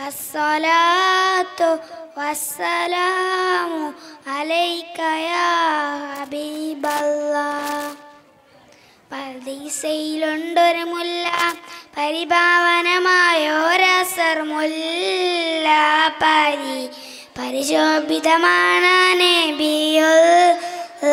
അസ്സലാത്തു വസ്സലാമു അലൈക യാ ഹബീബല്ലാഹ് പർദീസയിലുണ്ടൊരു മുല്ല പരിഭാവനമായോരസർ മുല്ല പരി പരിശോഭിതമാണ് നബിയുള്ള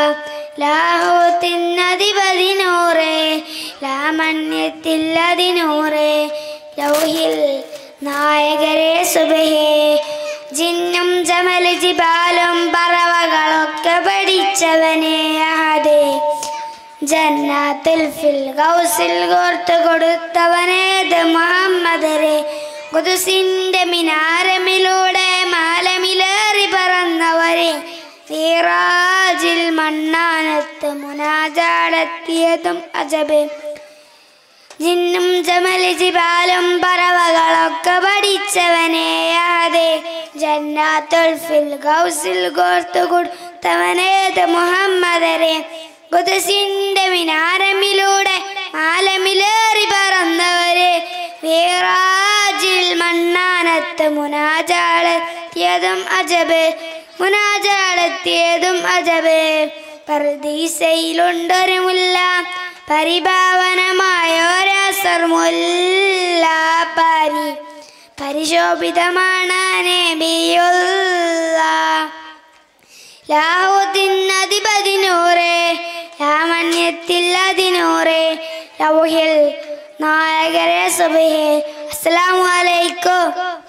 ലാഹോത്തിനധിപതിനൂറേ ലാമണ്യത്തില്ലതിനൂറേ ലൗഹിൽ നായകരെ സുബഹേ ജിന്നും ജമൽ ജിബാലും പറവകളൊക്കെ പഠിച്ചവനെ അഹദേ ജന്നാത്തിൽ ഫിൽ ഗൗസിൽ കോർത്ത് കൊടുത്തവനേത് മുഹമ്മദരെ കുതുസിന്റെ മിനാരമിലൂടെ മാലമിലേറി പറന്നവരെ നീറാജിൽ മണ്ണാനത്ത് മുനാജാടെത്തിയതും അജബ് ജിന്നും ജമലി ജിബാലും പറവകളൊക്കെ പഠിച്ചവനെ അതെ ജന്നാത്തുൽ ഫിൽ ഗൗസിൽ കോർത്ത് കൊടുത്തവനേത് മുഹമ്മദരെ കുതിസിന്റെ മിനാരമിലൂടെ ആലമിലേറി പറന്നവരെ വീറാജിൽ മണ്ണാനത്ത് മുനാജാളെത്തിയതും അജബ് മുനാജാളെത്തിയതും അജബ് പർദീസയിലുണ്ടൊരു മുല്ല പരിഭാവനമായൊരസർ മുല്ല പരി പരിശോഭിതമാണ് നബിയുള്ള ലാഹുദിനധിപതിനൂറേ ലാമണ്യത്തിൽ അതിനൂറേ ലൗഹിൽ നായകരെ സുബഹേ അസ്സലാമു അലൈക്കും